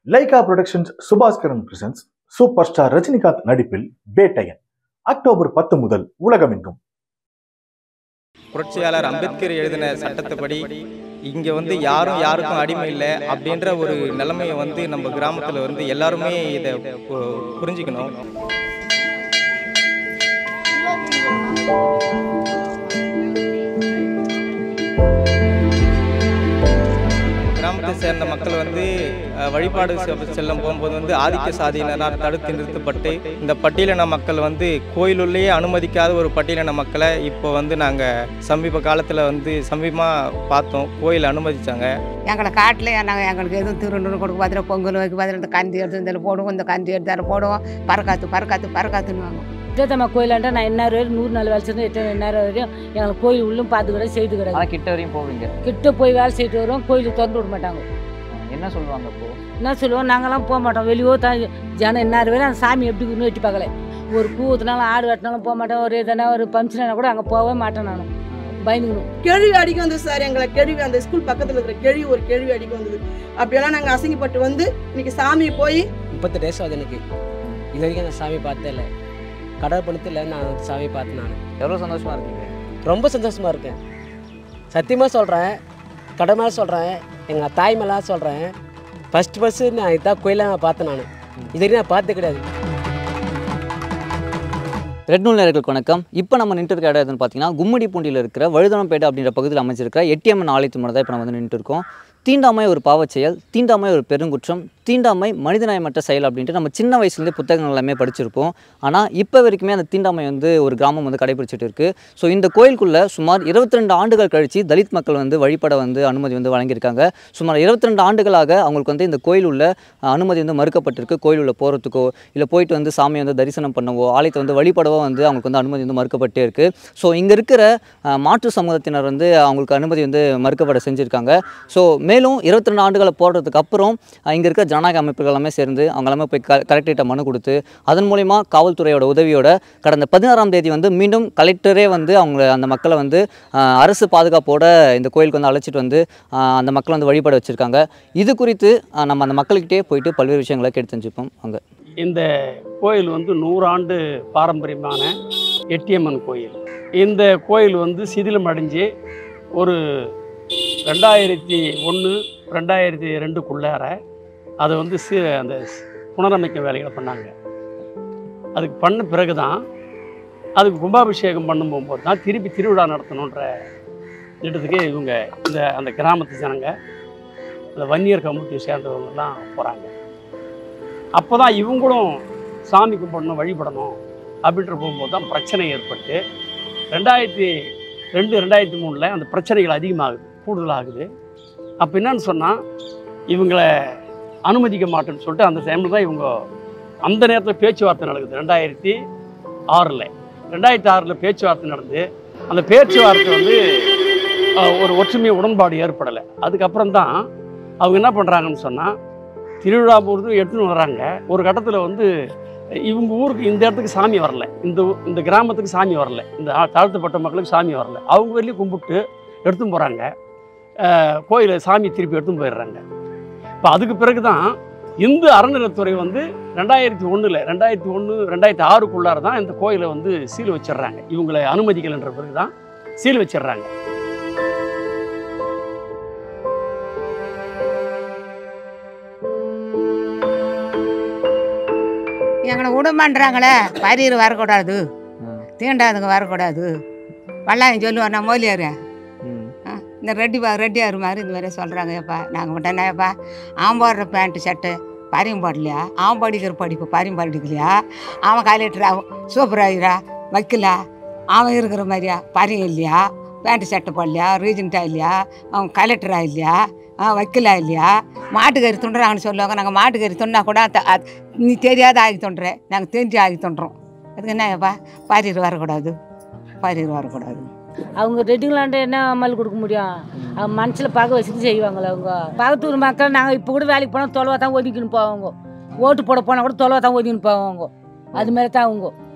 Lyca productions Subaskaran presents super star Rajinikanth நடிப்பில் Vettaiyan October பத்து முதல் உலகமெங்கும் புரட்சியாளர் அம்பேத்கர் எழுதின சட்டத்துப்படி இங்கே வந்து யாரும் யாருக்கும் அடிமை இல்லை அப்படின்ற ஒரு நிலைமையை வந்து நம்ம கிராமத்தில் வந்து எல்லாருமே இதை பு- புரிஞ்சுக்கணும் கிராமத்தை சேர்ந்த மக்கள் வந்து அஹ், வழிபாடு செ- செல்லும் போகும்போது வந்து ஆதிக்க சாதியினரால் தடுத்து நிறுத்தப்பட்டு இந்த பட்டியலின மக்கள் வந்து கோயிலுள்ளேயே அனுமதிக்காத ஒரு பட்டியலின மக்களை இப்போ வந்து நாங்கள் சமீப காலத்தில் வந்து சமீபமாக பார்த்தோம் கோயில் அனுமதிச்சாங்க எங்களை காட்டில் நாங்கள் எங்களுக்கு எதுவும் திருநூறு கொடுக்க பார்த்துட்டு பொங்கல் வைக்க பார்த்துட்டு இந்த கந்தி எடுத்து இதில் போடுவோம் இந்த கந்தி எடுத்து அதில் போடுவோம் பறக்காத்து பறக்காத்து பறக்காத்துன்னு வாங்க விஜயத்தம்மா கோயிலாண்டா நான் என்ன வரையும் நூறு நாள் வேலை செஞ்சு எட்டு என்ன வரையும் எங்களுக்கு கோயில் உள்ளும் பார்த்து கூட செய்து கிடக்கு ஆனால் கிட்ட வரையும் போவீங்க கிட்ட போய் வேலை செய்துட்டு வரோம் கோயிலுக்கு திறந்து விட மாட்டாங்க என்ன சொல்லுவாங்க இப்போ என்ன சொல்லுவோம் நாங்களாம் போக மாட்டோம் வெளியே தான் ஜனம் என்ன வரையும் அந்த சாமி எப்படி இருக்குன்னு வெட்டி பார்க்கல ஒரு பூ ஊற்றினாலும் ஆடு வெட்டினாலும் போக மாட்டேன் ஒரு எதனா ஒரு ஃபங்க்ஷனா கூட அங்கே போகவே மாட்டேன் நான் பயந்துக்கணும் கேள்வி அடிக்க வந்தது சார் எங்களை கேள்வி அந்த ஸ்கூல் பக்கத்தில் இருக்கிற கேள்வி ஒரு கேள்வி அடிக்க வந்தது அப்படியெல்லாம் நாங்கள் அசிங்கப்பட்டு வந்து இன்னைக்கு சாமி போய் முப்பத்தெட்டு வயசு ஆகுது எனக்கு இது வரைக்கும் நான் சாமி பார்த்தே இல்லை கடல் பணத்தில் நான் சாமி பார்த்தேன் நான் எவ்வளோ சந்தோஷமா இருக்கீங்க ரொம்ப சந்தோஷமாக இருக்கேன் சத்தியமாக சொல்கிறேன் கடை மேலே சொல்கிறேன் எங்கள் தாய் மேலே சொல்கிறேன் ஃபஸ்ட்டு ஃபஸ்ட்டு நான் இதான் கோயிலாக நான் பார்த்தேன் நான் இது வரைக்கும் நான் பார்த்தது கிடையாது ரெட் நூல் நேர்களுக்கு வணக்கம் இப்போ நம்ம நின்று இருக்க இடம் எதுன்னு பார்த்தீங்கன்னா கும்மிடி பூண்டியில் இருக்கிற வழுதனப்பேட்டை அப்படின்ற பகுதியில் அமைஞ்சிருக்கிற எட்டியம்மன் ஆலயத்து முறை தான் இப்போ நம்ம வந்து நின்றுட்டு இருக்கோம் தீண்டாமை ஒரு பாவச் செயல் தீண்டாமை ஒரு பெருங்குற்றம் தீண்டாமை மனிதநேயமற்ற செயல் அப்படின்ட்டு நம்ம சின்ன வயசுலேருந்தே புத்தகங்கள் எல்லாமே படிச்சிருப்போம் ஆனால் இப்போ வரைக்குமே அந்த தீண்டாமை வந்து ஒரு கிராமம் வந்து கடைபிடிச்சிட்டு இருக்குது ஸோ இந்த கோயிலுக்குள்ளே சுமார் 22 ஆண்டுகள் கழித்து தலித் மக்கள் வந்து வழிபட வந்து அனுமதி வந்து வழங்கியிருக்காங்க சுமார் 22 ஆண்டுகளாக அவங்களுக்கு வந்து இந்த கோயில் உள்ள அஹ், அனுமதி வந்து மறுக்கப்பட்டிருக்கு கோயில் உள்ள போகிறதுக்கோ இல்லை போயிட்டு வந்து சாமியை வந்து தரிசனம் பண்ணவோ ஆலயத்தை வந்து வழிபடவோ வந்து அவங்களுக்கு வந்து அனுமதி வந்து மறுக்கப்பட்டே இருக்குது ஸோ இங்கே இருக்கிற அஹ், மாற்று சமூகத்தினர் வந்து அவங்களுக்கு அனுமதி வந்து மறுக்கப்பட செஞ்சுருக்காங்க ஸோ மேலும் 22 ஆண்டுகளை போடுறதுக்கு அப்புறம் இங்கே இருக்கிற ஜனநாயக அமைப்புகள் எல்லாமே சேர்ந்து அவங்க எல்லாமே போய் க கலெக்டர்கிட்ட மனு கொடுத்து அதன் மூலிமா காவல்துறையோட உதவியோட கடந்த பதினாறாம் தேதி வந்து மீண்டும் கலெக்டரே வந்து அவங்க அந்த மக்களை வந்து அஹ், அரசு பாதுகாப்போட இந்த கோயிலுக்கு வந்து அழைச்சிட்டு வந்து அஹ், அந்த மக்களை வந்து வழிபட வச்சுருக்காங்க இது குறித்து அஹ், நம்ம அந்த மக்கள்கிட்டே போயிட்டு பல்வேறு விஷயங்களை கேட்டு தெரிஞ்சுப்போம் அங்கே இந்த கோயில் வந்து நூறாண்டு பாரம்பரியமான எட்டியம்மன் கோயில் இந்த கோயில் வந்து சிதிலம் அடைஞ்சு ஒரு ரெண்டாயிரத்தி ஒன்று ரெண்டாயிரத்தி ரெண்டுக்குள்ளார அதை வந்து சி அந்த புனரமைக்க வேலைகளை பண்ணாங்க அதுக்கு பண்ண பிறகு தான் அதுக்கு கும்பாபிஷேகம் பண்ணும் போகும்போது தான் திருப்பி திருவிழா நடத்தணுன்ற திட்டத்துக்கு இவங்க இந்த அந்த கிராமத்து ஜனங்க அந்த வன்னியர் கம்யூனிட்டியை சேர்ந்தவங்கலாம் போகிறாங்க அப்போ தான் இவங்களும் சாமி கும்பிடணும் வழிபடணும் அப்படின்ற போகும்போது தான் பிரச்சனை ஏற்பட்டு ரெண்டாயிரத்தி ரெண்டு ரெண்டாயிரத்தி மூணில் அந்த பிரச்சனைகள் அதிகமாகுது கூடுதலாகுது அப்போ என்னன்னு சொன்னால் இவங்களை அனுமதிக்க மாட்டேன்னு சொல்லிட்டு அந்த டைமில் தான் இவங்க அந்த நேரத்தில் பேச்சுவார்த்தை நடக்குது ரெண்டாயிரத்தி ஆறில் ரெண்டாயிரத்தி ஆறில் பேச்சுவார்த்தை நடந்து அந்த பேச்சுவார்த்தை வந்து அஹ், ஒரு ஒற்றுமை உடன்பாடு ஏற்படலை அதுக்கப்புறம் தான் அவங்க என்ன பண்ணுறாங்கன்னு சொன்னால் திருவிழா பொறுத்து எடுத்துன்னு வராங்க ஒரு கட்டத்தில் வந்து இவங்க ஊருக்கு இந்த இடத்துக்கு சாமி வரல இந்த ஊ- இந்த கிராமத்துக்கு சாமி வரல இந்த ஆ- தாழ்த்தப்பட்ட மக்களுக்கு சாமி வரல அவங்க வெளியே கும்பிட்டு எடுத்துன்னு போகிறாங்க கோயிலை சாமி திருப்பி எடுத்துன்னு போயிடுறாங்க இப்போ அதுக்கு பிறகு தான் இந்து அறநிலைத்துறை வந்து ரெண்டாயிரத்தி ஒன்றில் ரெண்டாயிரத்தி ஒன்று ரெண்டாயிரத்தி ஆறுக்குள்ளார தான் இந்த கோயிலை வந்து சீல் வச்சிடுறாங்க இவங்களை அனுமதிக்கலைன்ற பிறகு தான் சீல் வச்சிடுறாங்க எங்களை விடமான்றாங்களே பரியர் வரக்கூடாது தீண்டாதுங்க வரக்கூடாது வல்லாயம் சொல்லுவார் நான் மொழியாரு இந்த ரெட்டி பா ரெட்டியார் மாதிரி இந்த மாதிரி சொல்கிறாங்க ஏப்பா நாங்கள் மட்டும் என்னப்பா அவன் போடுற பேண்ட்டு சட்டை பாரியம் போடலையா அவன் படிக்கிற படிப்பு பாரியம் படிக்கலையா அவன் கலெக்டரா சூப்பராகிறா வைக்கலா அவன் இருக்கிற மாதிரியா பாரியம் இல்லையா பேண்ட்டு சட்டை போடலையா ரீஜென்ட்டா இல்லையா அவன் கலெக்டரா இல்லையா அவன் வைக்கலா இல்லையா மாட்டுக்கறி துண்டுறாங்கன்னு சொல்லுவாங்க நாங்கள் மாட்டுக்கறி துண்டா கூட அத- அத- நீ தெரியாத ஆகி தோன்ற நாங்கள் தெரிஞ்சு ஆகி தோன்றோம் அதுக்கு என்னப்பா பாரியர் வரக்கூடாது பாரியர் வரக்கூடாது அவங்க ரெட்டிங்களாண்ட என்ன அமல் கொடுக்க முடியும் அவங்க மனசில் பார்க்க வச்சுட்டு செய்வாங்களே அவங்க பக்கத்தூர் மக்கள் நாங்கள் இப்போ கூட வேலைக்கு போனால் தொலைவா தான் ஒதுக்கின்னு போவாங்க ஓட்டு போட போனால் கூட தொலைவா தான் ஒதுக்கின்னு போவாங்க அது மாதிரி தான் அவங்க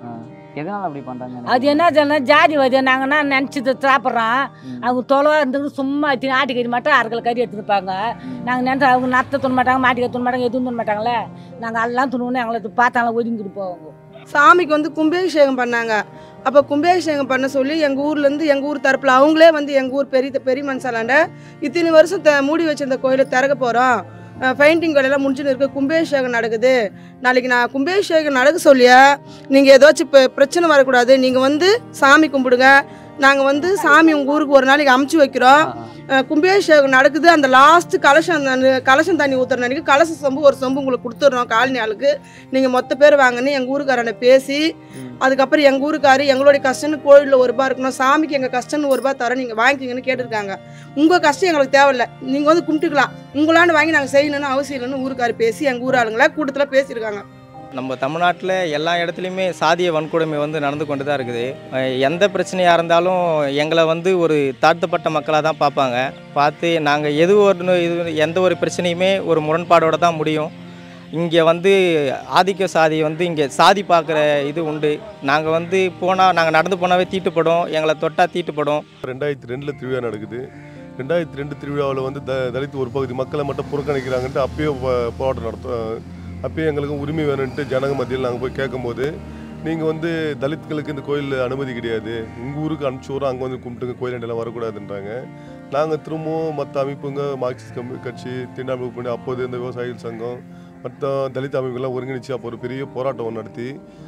எதனால் அப்படி பண்ணுறாங்க அது என்ன சொன்னா ஜாதி வதி நாங்கன்னா நினச்சி சாப்பிட்றோம் அவங்க தொலைவா இருந்துக்கிட்டு சும்மா வச்சு ஆட்டி கறி மட்டும் அரைக்கல கறி எடுத்துருப்பாங்க நாங்கள் நினைச்சா அவங்க நத்த துண மாட்டாங்க மாட்டிக்க துண மாட்டாங்க எதுவும் துண மாட்டாங்களே நாங்கள் எல்லாம் துணுன்னு எங்களை பார்த்தாங்களா ஒதுங்கிட்டு போவாங்க சாமிக்கு வந்து கும்பாபிஷேகம் பண்ணாங்க அப்போ கும்பாபிஷேகம் பண்ண சொல்லி எங்கள் ஊர்லேருந்து எங்கள் ஊர் தரப்பில் அவங்களே வந்து எங்கள் ஊர் பெரிய பெரிய மனுஷாலாண்ட இத்தனை வருஷம் த மூடி வச்சிருந்த கோயிலை திறக்க போகிறோம் பெயிண்டிங் வேலையெல்லாம் முடிச்சுன்னு இருக்கு கும்பாபிஷேகம் நடக்குது நாளைக்கு நான் கும்பாபிஷேகம் நடக்க சொல்லியா நீங்கள் ஏதாச்சும் இப்போ பிரச்சனை வரக்கூடாது நீங்கள் வந்து சாமி கும்பிடுங்க நாங்கள் வந்து சாமி உங்கள் ஊருக்கு ஒரு நாளைக்கு அமுச்சு வைக்கிறோம் அஹ் கும்பாபிஷேகம் நடக்குது அந்த லாஸ்ட் கலசம் அந்த- கலசம் தண்ணி ஊற்றுற அன்னைக்கு கலச சொம்பு ஒரு சொம்பு உங்களுக்கு கொடுத்துட்றோம் காலனி ஆளுக்கு நீங்கள் மொத்த பேர் வாங்கன்னு எங்கள் ஊருக்காரனை பேசி அதுக்கப்புறம் எங்கள் ஊருக்காரு எங்களுடைய கஷ்டம்னு கோயிலில் ஒரு ரூபா இருக்கணும் சாமிக்கு எங்கள் கஷ்டம்னு ஒரு ரூபா தரோம் நீங்கள் வாங்கிக்கிங்கன்னு கேட்டிருக்காங்க உங்கள் கஷ்டம் எங்களுக்கு தேவையில்ல நீங்கள் வந்து கும்பிட்டுக்கலாம் உங்களாண்டு வாங்கி நாங்கள் செய்யணும்னு அவசியம் இல்லைன்னு ஊருக்காரு பேசி எங்கள் ஊர் ஆளுங்கள கூட்டத்தில் பேசியிருக்காங்க நம்ம தமிழ்நாட்டில் எல்லா இடத்துலையுமே சாதிய வன்கொடுமை வந்து நடந்து கொண்டு தான் இருக்குது அஹ் எந்த பிரச்சனையாக இருந்தாலும் எங்களை வந்து ஒரு தாழ்த்தப்பட்ட மக்களாக தான் பார்ப்பாங்க பார்த்து நாங்கள் எது ஒரு இது எந்த ஒரு பிரச்சனையுமே ஒரு முரண்பாடோட தான் முடியும் இங்கே வந்து ஆதிக்க சாதி வந்து இங்கே சாதி பார்க்குற இது உண்டு நாங்கள் வந்து போனால் நாங்கள் நடந்து போனாவே தீட்டுப்படும் எங்களை தொட்டால் தீட்டுப்படும் ரெண்டாயிரத்தி ரெண்டில் திருவிழா நடக்குது ரெண்டாயிரத்தி ரெண்டு திருவிழாவில் வந்து த தலித் ஒரு பகுதி மக்களை மட்டும் புறக்கணிக்கிறாங்கன்ட்டு அப்பயே போ- போராட்டம் நடத்தும் அப்பயே எங்களுக்கு உரிமை வேணும்ன்ட்டு ஜனங்க மத்தியில் நாங்கள் போய் கேட்கும்போது நீங்கள் வந்து தலித்களுக்கு இந்த கோயில் அனுமதி கிடையாது உங்கள் ஊருக்கு அனுப்பிச்சி விட்றோம் அங்கே வந்து கும்பிட்டுங்க கோயிலாண்டெல்லாம் வரக்கூடாதுன்றாங்க நாங்கள் திரும்பவும் மற்ற அமைப்புங்க மார்க்சிஸ்ட் கம்யூ கட்சி தீண்டாமை பண்ணி அப்போது இந்த விவசாயிகள் சங்கம் மற்ற தலித் அமைப்புகள்லாம் ஒருங்கிணைச்சு அப்போ ஒரு பெரிய போராட்டம் ஒன்று நடத்தி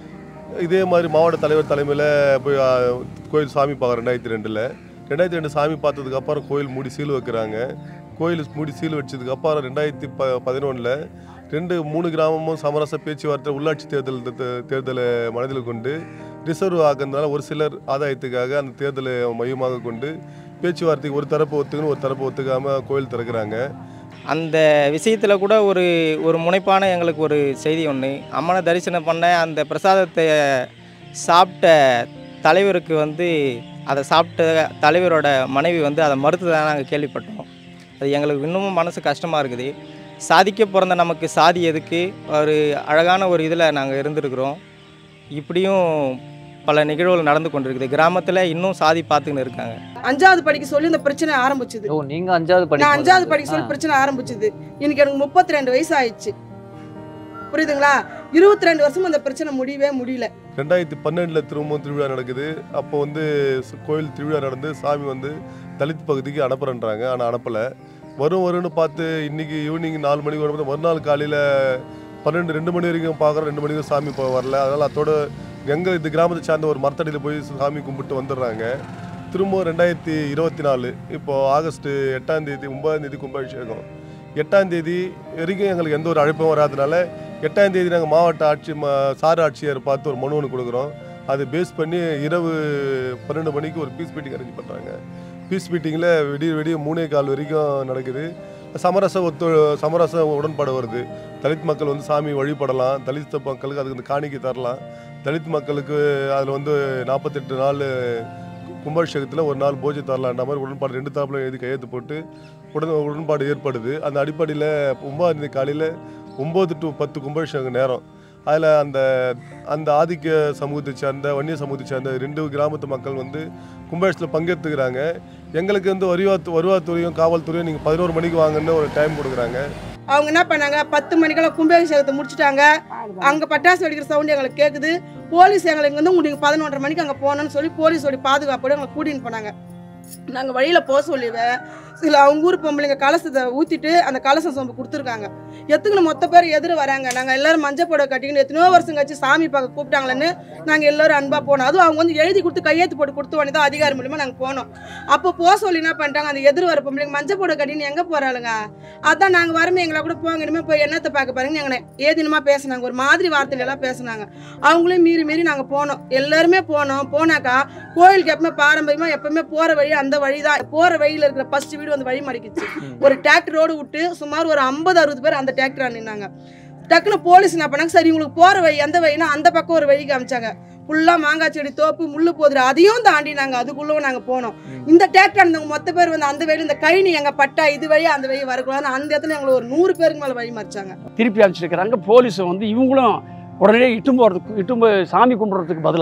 இதே மாதிரி மாவட்ட தலைவர் தலைமையில் போய் ஆ, கோயில் சாமி பார்க்குறோம் ரெண்டாயிரத்தி ரெண்டில் ரெண்டாயிரத்தி ரெண்டு சாமி பார்த்ததுக்கு அப்புறம் கோயில் மூடி சீல் வைக்கிறாங்க கோயில் மூடி சீல் வச்சதுக்கு அப்புறம் ரெண்டாயிரத்தி ப பதினொன்றில் ரெண்டு மூணு கிராமமும் சமரச பேச்சுவார்த்தை உள்ளாட்சி தேர்தல் த- த- தேர்தலை மனதில் கொண்டு ரிசர்வ் ஆகிறதுனால ஒரு சிலர் ஆதாயத்துக்காக அந்த தேர்தலை மையமாக கொண்டு பேச்சுவார்த்தைக்கு ஒரு தரப்பு ஒத்துக்கணும் ஒரு தரப்பு ஒத்துக்காமல் கோயில் திறக்கிறாங்க அந்த விஷயத்தில் கூட ஒரு ஒரு முனைப்பான எங்களுக்கு ஒரு செய்தி ஒன்று அம்மனை தரிசனம் பண்ண அந்த பிரசாதத்தை சாப்பிட்ட தலைவருக்கு வந்து அதை சாப்பிட்ட தலைவரோட மனைவி வந்து அதை மறுத்ததாக நாங்கள் கேள்விப்பட்டோம் அது எங்களுக்கு இன்னமும் மனசு கஷ்டமாக இருக்குது சாதிக்க பிறந்த நமக்கு சாதி எதுக்கு ஒரு அழகான ஒரு இதில் நாங்கள் இருந்திருக்கிறோம் இப்படியும் பல நிகழ்வுகள் நடந்து கொண்டிருக்குது கிராமத்தில் இன்னும் சாதி பார்த்துக்கின்னு இருக்காங்க அஞ்சாவது படிக்க சொல்லி இந்த பிரச்சனை ஆரம்பிச்சுது ஓ நீங்கள் அஞ்சாவது படி நான் அஞ்சாவது படிக்க சொல்லி பிரச்சனை ஆரம்பிச்சுது இன்னைக்கு எனக்கு முப்பத்தி ரெண்டு வயசு ஆயிடுச்சு புரியுதுங்களா இருபத்தி ரெண்டு வருஷம் அந்த பிரச்சனை முடியவே முடியல ரெண்டாயிரத்தி பன்னெண்டில் திரும்பவும் திருவிழா நடக்குது அப்போ வந்து ச- கோயில் திருவிழா நடந்து சாமி வந்து தலித் பகுதிக்கு அனுப்புறேன்றாங்க ஆனால் அனுப்பலை வரும் வரும்னு பார்த்து இன்னைக்கு ஈவினிங் நாலு மணிக்கு வரும்போது மறுநாள் காலையில் பன்னெண்டு ரெண்டு மணி வரைக்கும் பார்க்குறோம் ரெண்டு மணிக்கு சாமி இப்போ வரல அதனால் அதோட எங்கள் இந்த கிராமத்தை சார்ந்த ஒரு மரத்தடியில் போய் சாமி கும்பிட்டு வந்துடுறாங்க திரும்பவும் ரெண்டாயிரத்தி இருபத்தி நாலு இப்போ ஆகஸ்ட் எட்டாம் தேதி ஒன்பதாம் தேதி கும்பாபிஷேகம் எட்டாம் தேதி வரைக்கும் எங்களுக்கு எந்த ஒரு அழைப்பும் வராதனால எட்டாம் தேதி நாங்கள் மாவட்ட ஆட்சி ம சார் ஆட்சியர் பார்த்து ஒரு மனு ஒன்று கொடுக்குறோம் அதை பேஸ் பண்ணி இரவு பன்னெண்டு மணிக்கு ஒரு பீஸ் மீட்டிங் அரேஞ்ச் பண்ணுறாங்க பீஸ் மீட்டிங்கில் விடிய விடிய மூணே கால் வரைக்கும் நடக்குது சமரச ஒத்து சமரச உடன்பாடு வருது தலித் மக்கள் வந்து சாமி வழிபடலாம் தலித் மக்களுக்கு அதுக்கு வந்து காணிக்கை தரலாம் தலித் மக்களுக்கு அதில் வந்து நாற்பத்தெட்டு நாள் கும்பாபிஷேகத்தில் ஒரு நாள் பூஜை தரலான்ற மாதிரி உடன்பாடு ரெண்டு தரப்புல எழுதி கையெழுத்து போட்டு உடன் உடன்பாடு ஏற்படுது அந்த அடிப்படையில் ஒன்பதாம் தேதி காலையில் ஒம்பது டு பத்து கும்பாபிஷேகம் நேரம் அதில் அந்த அந்த ஆதிக்க சமூகத்தை சேர்ந்த வன்னிய சமூகத்தை சேர்ந்த ரெண்டு கிராமத்து மக்கள் வந்து கும்பாபிஷேகத்தில் பங்கெடுத்துக்கிறாங்க எங்களுக்கு வந்து வருவாத்து வருவாத்துறையும் காவல்துறையும் நீங்கள் பதினோரு மணிக்கு வாங்கன்னு ஒரு டைம் கொடுக்குறாங்க அவங்க என்ன பண்ணாங்க பத்து மணிக்கெல்லாம் கும்பாபிஷேகத்தை முடிச்சிட்டாங்க அங்கே பட்டாசு வெடிக்கிற சவுண்ட் எங்களுக்கு கேட்குது போலீஸ் எங்களை இங்கே வந்து உங்களுக்கு பதினொன்றரை மணிக்கு அங்கே போகணும்னு சொல்லி போலீஸோட பாதுகாப்போட எங்களை கூட்டின்னு போனாங்க நாங்கள் வழியில் போக சொல்லிடுவேன் சில அவங்க ஊர் பொம்பளைங்க கலசத்தை ஊற்றிட்டு அந்த கலசம் சொம்பு கொடுத்துருக்காங்க எத்துக்குன்னு மொத்த பேர் எதிர வராங்க நாங்கள் எல்லாரும் மஞ்சள் புடவை கட்டிக்கின்னு எத்தனையோ வருஷம் கழிச்சு சாமி பார்க்க கூப்பிட்டாங்களேன்னு நாங்கள் எல்லாரும் அன்பாக போனோம் அதுவும் அவங்க வந்து எழுதி கொடுத்து கையெழுத்து போட்டு கொடுத்து உடனே தான் அதிகாரி மூலியமாக நாங்கள் போனோம் அப்போ போக சொல்லி என்ன பண்ணிட்டாங்க அந்த எதிர் வர பொம்பளைங்க மஞ்சள் புடவை கட்டின்னு எங்கே போகிறாளுங்க அதான் நாங்கள் வரமே எங்களை கூட போங்க இனிமேல் போய் என்னத்தை பார்க்க பாருங்க எங்களை ஏதினமா பேசுனாங்க ஒரு மாதிரி வார்த்தையில எல்லாம் பேசுனாங்க அவங்களையும் மீறி மீறி நாங்கள் போனோம் எல்லாருமே போனோம் போனாக்கா கோயிலுக்கு எப்பவுமே பாரம்பரியமாக எப்பவுமே போகிற வழி அந்த வழி தான் போகிற வழியில் இருக்கிற ஃபர்ஸ்ட் வீடு வந்து வழி மறிக்குச்சு ஒரு டிராக்டரோடு விட்டு சுமார் ஒரு ஐம்பது அறுபது பேர் அந்த டிராக்டர் நின்னாங்க டக்குன்னு போலீஸ் என்ன பண்ணாங்க சரி உங்களுக்கு போகிற வழி எந்த வழினா அந்த பக்கம் ஒரு வழி காமிச்சாங்க ஃபுல்லாக மாங்காய் செடி தோப்பு முள்ளு போதுரு அதையும் தாண்டி நாங்கள் அதுக்குள்ளவும் நாங்கள் போனோம் இந்த டிராக்டர் இருந்தவங்க மொத்த பேர் வந்து அந்த வழி இந்த கழனி எங்கள் பட்டா இது வழி அந்த வழி வரக்கூடாது அந்த இடத்துல எங்களை ஒரு நூறு பேருக்கு மேலே வழி மறிச்சாங்க திருப்பி அனுப்பிச்சிருக்கிறாங்க போலீஸ் வந்து இவங்களும் உடனே இட்டும் போகிறதுக்கு இட்டும் போய் சாமி கும்பிட்றதுக்கு பதிலாக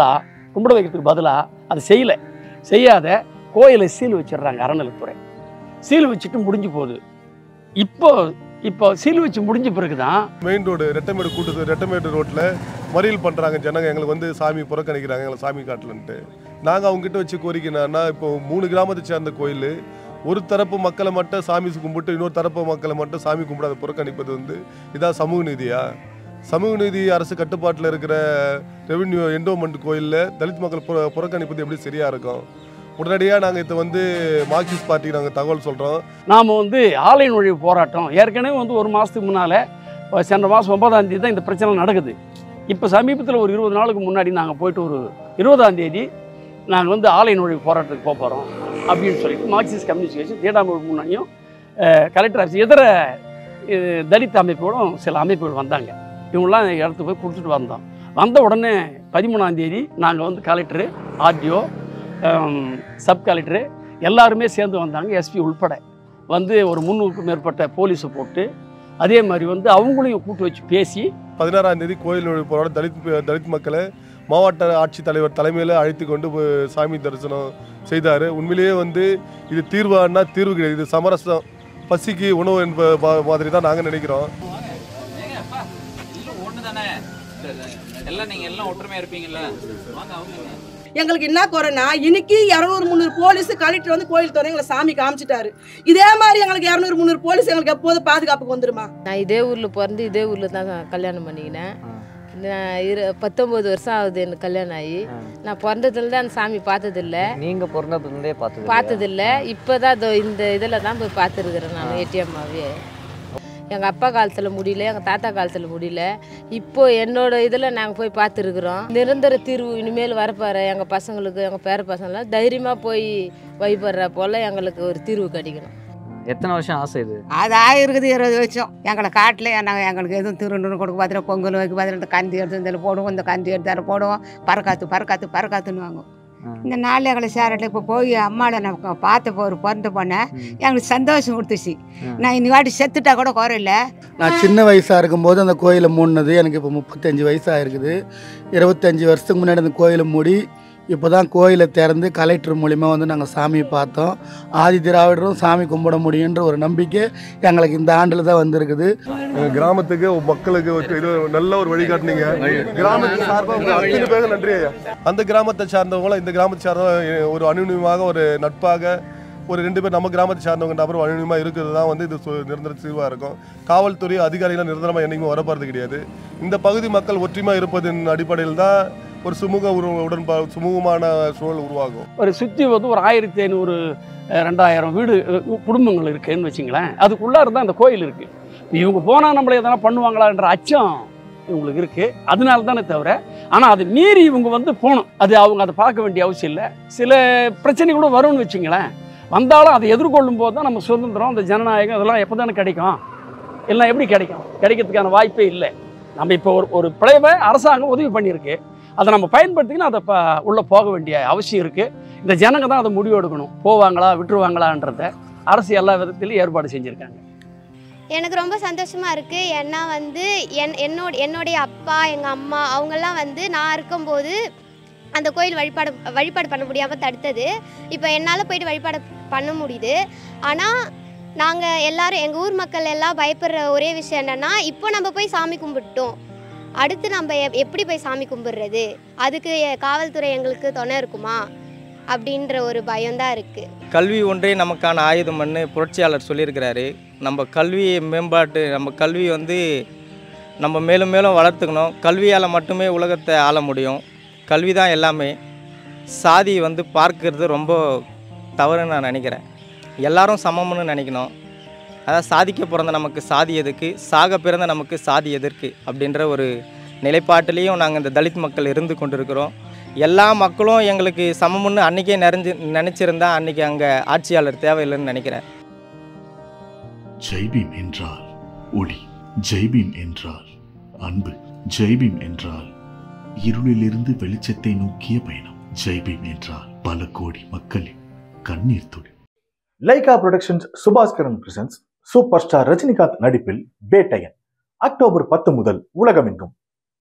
கும்பிட வைக்கிறதுக்கு பதிலாக அதை செய்யலை செய்யாத கோயிலை சீல் வச்சிடுறாங்க அறநிலைத்துறை சீல் வச்சுட்டு முடிஞ்சு போகுது இப்போ இப்போ சீல் வச்சு முடிஞ்ச பிறகு தான் மெயின் ரோடு ரெட்டமேடு கூட்டு ரெட்டமேடு ரோட்டில் மறியல் பண்ணுறாங்க ஜனங்க எங்களுக்கு வந்து சாமி புறக்கணிக்கிறாங்க எங்களை சாமி காட்டலன்ட்டு நாங்கள் அவங்ககிட்ட வச்சு கோரிக்கை என்னன்னா இப்போ மூணு கிராமத்தை சேர்ந்த கோயில் ஒரு தரப்பு மக்களை மட்டும் சாமி கும்பிட்டு இன்னொரு தரப்பு மக்களை மட்டும் சாமி கும்பிடாத புறக்கணிப்பது வந்து இதான் சமூக நீதியா சமூக நீதி அரசு கட்டுப்பாட்டில் இருக்கிற ரெவென்யூ என்டோமெண்ட் கோயிலில் தலித் மக்கள் புற புறக்கணிப்பது எப்படி சரியா இருக்கும் உடனடியாக நாங்கள் இதை வந்து மார்க்சிஸ்ட் பார்ட்டிக்கு நாங்கள் தகவல் சொல்கிறோம் நாம் வந்து ஆலை நுழைவு போராட்டம் ஏற்கனவே வந்து ஒரு மாதத்துக்கு முன்னால் சென்ற மாதம் ஒன்பதாம் தேதி தான் இந்த பிரச்சனை நடக்குது இப்போ சமீபத்தில் ஒரு இருபது நாளுக்கு முன்னாடி நாங்கள் போயிட்டு ஒரு இருபதாம் தேதி நாங்கள் வந்து ஆலை நுழைவு போராட்டத்துக்கு போக போகிறோம் அப்படின்னு சொல்லிட்டு மார்க்சிஸ்ட் கம்யூனிஸ்ட் கட்சி தேடாமல் முன்னாடியும் கலெக்டர் ஆஃபீஸ் இதர அஹ், தலித் அமைப்புகளும் சில அமைப்புகள் வந்தாங்க இவங்களாம் இடத்துக்கு போய் கொடுத்துட்டு வந்தோம் வந்த உடனே பதிமூணாம் தேதி நாங்கள் வந்து கலெக்டரு ஆர்டிஓ சப் கலெக்டரு எல்லாருமே சேர்ந்து வந்தாங்க எஸ்பி உள்பட வந்து ஒரு முந்நூறுக்கும் மேற்பட்ட போலீஸை போட்டு அதே மாதிரி வந்து அவங்களையும் கூட்டு வச்சு பேசி பதினாறாம் தேதி கோயில் நுழைவு போராட தலித் தலித் மக்களை மாவட்ட ஆட்சித்தலைவர் தலைமையில் அழைத்து கொண்டு போய் சாமி தரிசனம் செய்தார் உண்மையிலேயே வந்து இது தீர்வானா தீர்வு கிடையாது இது சமரசம் பசிக்கு உணவு என்ப மா- மாதிரி தான் நாங்கள் நினைக்கிறோம் ஒன்று தானே எல்லாம் நீங்கள் எல்லாம் ஒற்றுமையாக இருப்பீங்கல்ல வாங்க அவங்க எங்களுக்கு என்ன குறைனா இன்னைக்கு இரநூறு முந்நூறு போலீஸ் கலெக்டர் வந்து கோயில் துறை எங்களை சாமி காமிச்சிட்டாரு இதே மாதிரி எங்களுக்கு இரநூறு முந்நூறு போலீஸ் எங்களுக்கு எப்போதும் பாதுகாப்புக்கு வந்துருமா நான் இதே ஊரில் பிறந்து இதே ஊரில் தான் கல்யாணம் பண்ணிக்கினேன் நான் இரு பத்தொம்பது வருஷம் ஆகுது எனக்கு கல்யாணம் ஆகி நான் பிறந்ததுல தான் அந்த சாமி பார்த்ததில்ல நீங்க பிறந்ததுலேருந்தே பார்த்து பார்த்ததில்ல இப்போ தான் இந்த இதில் தான் போய் பார்த்துருக்குறேன் நான் ஏடிஎம்மாவே எங்கள் அப்பா காலத்தில் முடியல எங்கள் தாத்தா காலத்தில் முடியல இப்போ என்னோட இதில் நாங்கள் போய் பார்த்துருக்குறோம் நிரந்தர தீர்வு இனிமேல் வரப்பாரு எங்கள் பசங்களுக்கு எங்கள் பேர பசங்களாம் தைரியமாக போய் வழிபடுற போல் எங்களுக்கு ஒரு தீர்வு கிடைக்கணும் எத்தனை வருஷம் ஆசை இது அது ஆயிருக்குது இருபது வருஷம் எங்களை காட்டில் நாங்கள் எங்களுக்கு எதுவும் திருண்டு கொடுக்க பார்த்துட்டு பொங்கல் வைக்க பார்த்துட்டு இந்த கந்தி எடுத்து இதில் போடுவோம் இந்த கந்தி எடுத்து அதில் போடுவோம் பறக்காத்து பறக்காத்து பறக்காத்துன்னு வாங்குவோம் இந்த நாளில் எங்களை சேரட்டில் இப்போ போய் அம்மாவை நான் பார்த்த ஒரு பிறந்த பொண்ணை எங்களுக்கு சந்தோஷம் கொடுத்துச்சு நான் இன்னி வாட்டி செத்துட்டா கூட குறையில நான் சின்ன வயசாக இருக்கும்போது அந்த கோயிலை மூடினது எனக்கு இப்போ முப்பத்தஞ்சு வயசாக இருக்குது இருபத்தஞ்சி வருஷத்துக்கு முன்னாடி அந்த கோயிலை மூடி இப்போ தான் கோயிலை திறந்து கலெக்டர் மூலிமா வந்து நாங்கள் சாமி பார்த்தோம் ஆதி திராவிடரும் சாமி கும்பிட முடியுன்ற ஒரு நம்பிக்கை எங்களுக்கு இந்த ஆண்டில் தான் வந்திருக்குது எங்க கிராமத்துக்கு மக்களுக்கு ஒரு இது நல்ல ஒரு வழிகாட்டுனீங்க கிராமத்து சார்பாக உங்க அத்தனை பேருக்கு நன்றி ஐயா அந்த கிராமத்தை சார்ந்தவங்களும் இந்த கிராமத்தை சார்ந்தவங்க ஒரு அனுநியமாக ஒரு நட்பாக ஒரு ரெண்டு பேர் நம்ம கிராமத்தை சார்ந்தவங்க நபரும் அனுநியமாக இருக்கிறது தான் வந்து இது சு- நிரந்தர தீர்வாக இருக்கும் காவல்துறை அதிகாரிகள் நிரந்தரமாக என்றைக்குமே வரப்போறது கிடையாது இந்த பகுதி மக்கள் ஒற்றுமை இருப்பதன் அடிப்படையில் தான் ஒரு சுமூக உரு உடன்பா சுமூகமான சூழல் உருவாகும் ஒரு சுற்றி வந்து ஒரு ஆயிரத்தி ஐநூறு அஹ், ரெண்டாயிரம் வீடு அஹ், குடும்பங்கள் இருக்குன்னு வச்சுங்களேன் அதுக்குள்ளார தான் அந்த கோயில் இருக்குது இவங்க போனால் நம்மளை எதனா பண்ணுவாங்களான்ற அச்சம் இவங்களுக்கு இருக்குது அதனால தானே தவிர ஆனால் அதை மீறி இவங்க வந்து போகணும் அது அவங்க அதை பார்க்க வேண்டிய அவசியம் இல்லை சில பிரச்சனை கூட வரும்னு வச்சுங்களேன் வந்தாலும் அதை எதிர்கொள்ளும் போது தான் நம்ம சுதந்திரம் அந்த ஜனநாயகம் இதெல்லாம் எப்போ தானே கிடைக்கும் எல்லாம் எப்படி கிடைக்கும் கிடைக்கிறதுக்கான வாய்ப்பே இல்லை நம்ம இப்போ ஒரு ஒரு பிழைவை அரசாங்கம் உதவி பண்ணியிருக்கு அதை நம்ம பயன்படுத்திக்கினா அதை ப உள்ளே போக வேண்டிய அவசியம் இருக்குது இந்த ஜனங்க தான் அதை முடிவு எடுக்கணும் போவாங்களா விட்டுருவாங்களான்றத அரசு எல்லா விதத்திலையும் ஏற்பாடு செஞ்சுருக்காங்க எனக்கு ரொம்ப சந்தோஷமா இருக்கு ஏன்னா வந்து என் என்னோட என்னுடைய அப்பா எங்கள் அம்மா அவங்கெல்லாம் வந்து நான் இருக்கும்போது அந்த கோயில் வழிபாடு வழிபாடு பண்ண முடியாமல் தடுத்தது இப்போ என்னால் போயிட்டு வழிபாடு பண்ண முடியுது ஆனால் நாங்கள் எல்லாரும் எங்கள் ஊர் மக்கள் எல்லாம் பயப்படுற ஒரே விஷயம் என்னென்னா இப்போ நம்ம போய் சாமி கும்பிட்டோம் அடுத்து நம்ம எப்- எப்படி போய் சாமி கும்பிடுறது அதுக்கு காவல்துறை எங்களுக்கு துணை இருக்குமா அப்படின்ற ஒரு பயம்தான் இருக்குது கல்வி ஒன்றே நமக்கான ஆயுதம்னு புரட்சியாளர் சொல்லியிருக்கிறாரு நம்ம கல்வி மேம்பாட்டு நம்ம கல்வி வந்து நம்ம மேலும் மேலும் வளர்த்துக்கணும் கல்வியால் மட்டுமே உலகத்தை ஆள முடியும் கல்வி தான் எல்லாமே சாதி வந்து பார்க்கறது ரொம்ப தவறுன்னு நான் நினைக்கிறேன் எல்லாரும் சமம்னு நினைக்கணும் அதாவது சாதிக்க பிறந்த நமக்கு சாதி எதுக்கு சாக பிறந்த நமக்கு சாதி எதற்கு அப்படின்ற ஒரு நிலைப்பாட்டிலையும் நாங்கள் இந்த தலித் மக்கள் இருந்து கொண்டிருக்கிறோம் எல்லா மக்களும் எங்களுக்கு சமம்னு அன்றைக்கே நிறைஞ்சு நினச்சிருந்தா அன்றைக்கி அங்கே ஆட்சியாளர் தேவையில்லைன்னு நினைக்கிறேன் ஜெய்பீம் என்றால் ஒளி ஜெய்பீம் என்றால் அன்பு ஜெய்பீம் என்றால் இருளிலிருந்து வெளிச்சத்தை நோக்கிய பயணம் ஜெய்பீம் என்றால் பல கோடி மக்களின் கண்ணீர் துளி Lyca productions Subaskaran presents super star Rajinikanth நடிப்பில் பேட்டையன் அக்டோபர் பத்து முதல் உலகமெங்கும்